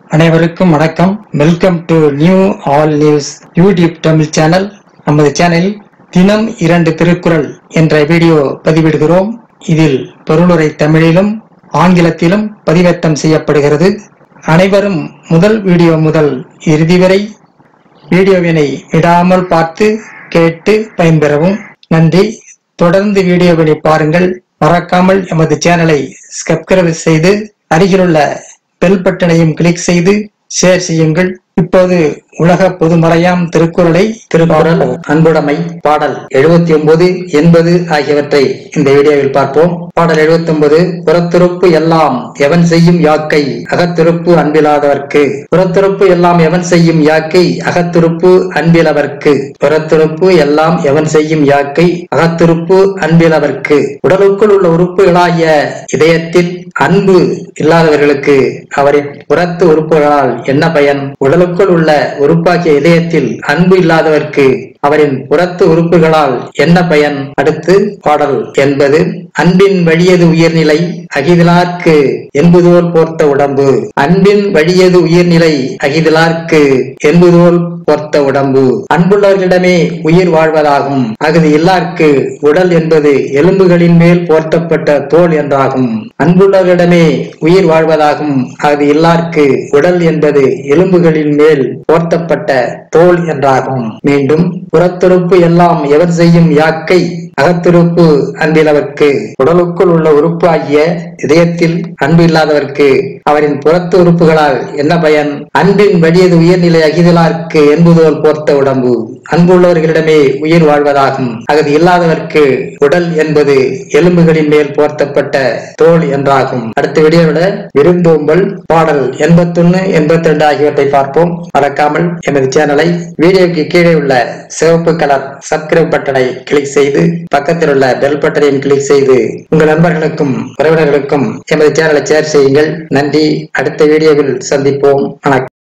அனைவருக்கும் வணக்கம் welcome to new all news YouTube Tamil channel நமது சேனலில் தினம் இரண்டு திருக்குறள் என்ற வீடியோ பதிவிடுகிறோம் இதில் பொருளுரை தமிழிலும் ஆங்கிலத்திலும் பதிவேற்றம் செய்யப்படுகிறது அனைவரும் முதல் வீடியோ முதல் இறுதி வரை வீடியோவினை விடாமல் பார்த்து கேட்டு பயன்பெறவும் நன்றி தொடர்ந்து வீடியோவினை பாருங்கள் மறக்காமல் எமது சேனலை சப்ஸ்கிரைப் செய்து அருகிலுள்ள பெல் பட்டனையும் கிளிக் செய்து ஷேர் செய்யுங்கள் இப்போது உலக பொதுமறையாம் திருக்குறளை திருக்குறள் அன்புடைமை பாடல் எழுபத்தி ஒன்பது எண்பது ஆகியவற்றை இந்த வீடியோவில் பார்ப்போம் பாடல் எழுபத்தி ஒன்பது புறத்திருப்பு எல்லாம் எவன் செய்யும் யாக்கை அகத்திருப்பு அன்பிலாதவர்க்கு புறத்திருப்பு எல்லாம் எவன் செய்யும் யாக்கை அகத்திருப்பு அன்பிலவர்க்கு புறத்திருப்பு எல்லாம் எவன் செய்யும் யாக்கை அகத்திருப்பு அன்பிலவர்க்கு உடலுக்குள் உள்ள உறுப்புகளாகிய இதயத்தில் அன்பு இல்லாதவர்களுக்கு அவரின் புறத்து உறுப்புகளால் என்ன பயன் உடலுக்குள் உள்ள உறுப்பாகிய இதயத்தில் அன்பு இல்லாதவர்க்கு அவரின் புறத்து உறுப்புகளால் என்ன பயன் அடுத்து பாடல் என்பது அன்பின் வழியது உயிர்நிலை அகிதிலார்க்கு என்புதோல் போர்த்த உடம்பு அன்பின் வழியது உயிர்நிலை அகிதிலார்க்கு என்புதோல் போர்த்த உடம்பு அன்புள்ளவர்களிடமே உயிர் வாழ்வதாகும் அகுது இல்லார்க்கு உடல் என்பது எலும்புகளின் மேல் போர்த்தப்பட்ட தோல் என்றாகும் அன்புள்ளவர்களிடமே உயிர் வாழ்வதாகும் அகுது இல்லார்க்கு உடல் என்பது எலும்புகளின் மேல் போர்த்தப்பட்ட தோல் என்றாகும் மீண்டும் புறத்துறுப்பு எல்லாம் எவர் செய்யும் யாக்கை அகத்திருப்பு அன்பிலவர்க்கு உடலுக்குள் உள்ள உறுப்பு ஆகிய இதயத்தில் அன்பு இல்லாதவர்க்கு அவரின் புறத்து உறுப்புகளால் என்ன பயன் அன்பின் வலியது உயர்நிலை அகிதலார்க்கு என்பதுவோல் போர்த்த உடம்பு அன்புள்ளவர்களிடமே உயிர் வாழ்வதாகும் அகது இல்லாதவர்க்கு உடல் என்பது எலும்புகளின் மேல் போர்த்தப்பட்ட தோல் என்றாகும் அடுத்த விடியோட விருந்தோம்பல் பாடல் எண்பத்தொன்னு எண்பத்தி ரெண்டு ஆகியவற்றை பார்ப்போம் மறக்காமல் எமது சேனலை வீடியோக்கு கீழே உள்ள சிவப்பு கலர் சப்ஸ்கிரைப் பட்டனை கிளிக் செய்து பக்கத்தில் உள்ள பெல் பட்டனையும் கிளிக் செய்து உங்கள் நண்பர்களுக்கும் உறவினர்களுக்கும் எமது சேனலை ஷேர் செய்யுங்கள் நன்றி அடுத்த வீடியோவில் சந்திப்போம் வணக்கம்